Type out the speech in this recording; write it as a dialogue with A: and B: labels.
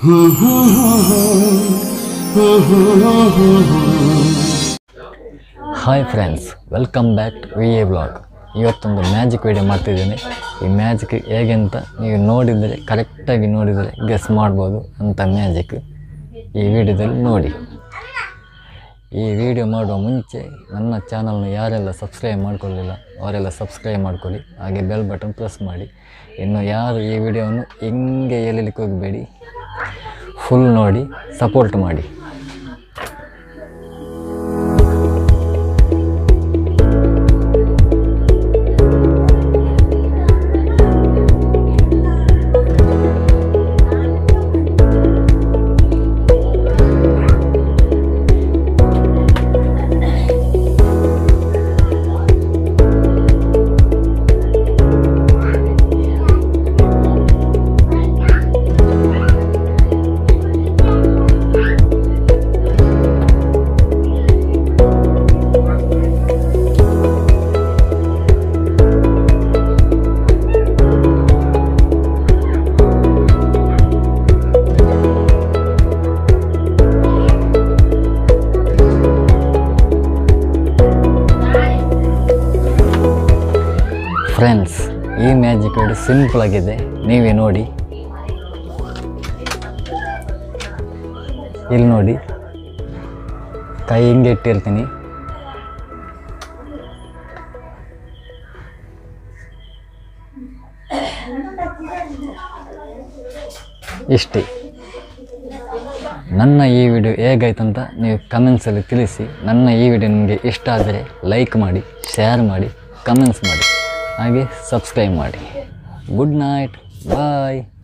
A: hi friends welcome back to V A blog ಇವತ್ತೊಂದು magic video ಮಾಡ್ತಿದ್ದೀನಿ ಈ magic ಹೇಗೆ ಅಂತ ನೀವು ನೋಡಿದರೆ ಕರೆಕ್ಟಾಗಿ ನೋಡಿದರೆ ಗೆಸ್ ಮಾಡ್ಬೋದು ಅಂತ ಮ್ಯಾಜಿಕ್ ಈ ವಿಡಿಯೋದಲ್ಲಿ ನೋಡಿ ಈ ವಿಡಿಯೋ ಮಾಡುವ ಮುಂಚೆ ನನ್ನ ಚಾನಲ್ನ ಯಾರೆಲ್ಲ ಸಬ್ಸ್ಕ್ರೈಬ್ ಮಾಡ್ಕೊಳ್ಳಿಲ್ಲ ಅವರೆಲ್ಲ ಸಬ್ಸ್ಕ್ರೈಬ್ ಮಾಡ್ಕೊಳ್ಳಿ ಹಾಗೆ ಬೆಲ್ ಬಟನ್ ಪ್ರೆಸ್ ಮಾಡಿ ಇನ್ನು ಯಾರು ಈ ವಿಡಿಯೋವನ್ನು ಹಿಂಗೆ ಎಳಿಲಿಕ್ಕೆ ಹೋಗಬೇಡಿ ಫುಲ್ ನೋಡಿ ಸಪೋರ್ಟ್ ಮಾಡಿ ಫ್ರೆಂಡ್ಸ್ ಈ ಮ್ಯಾಜಿಕ್ ವಿಡಿಯೋ ಸಿಂಪಲ್ ಆಗಿದೆ ನೀವೇ ನೋಡಿ ಇಲ್ಲಿ ನೋಡಿ ಕೈ ಹಿಂಗೆ ಇಟ್ಟಿರ್ತೀನಿ ಇಷ್ಟೇ ನನ್ನ ಈ ವಿಡಿಯೋ ಹೇಗಾಯ್ತಂತ ನೀವು ಕಮೆಂಟ್ಸಲ್ಲಿ ತಿಳಿಸಿ ನನ್ನ ಈ ವಿಡಿಯೋ ನಿಮಗೆ ಇಷ್ಟ ಆದರೆ ಲೈಕ್ ಮಾಡಿ ಶೇರ್ ಮಾಡಿ ಕಮೆಂಟ್ಸ್ ಮಾಡಿ ಹಾಗೆ ಸಬ್ಸ್ಕ್ರೈಬ್ ಮಾಡಿ ಗುಡ್ ನೈಟ್ ಬಾಯ್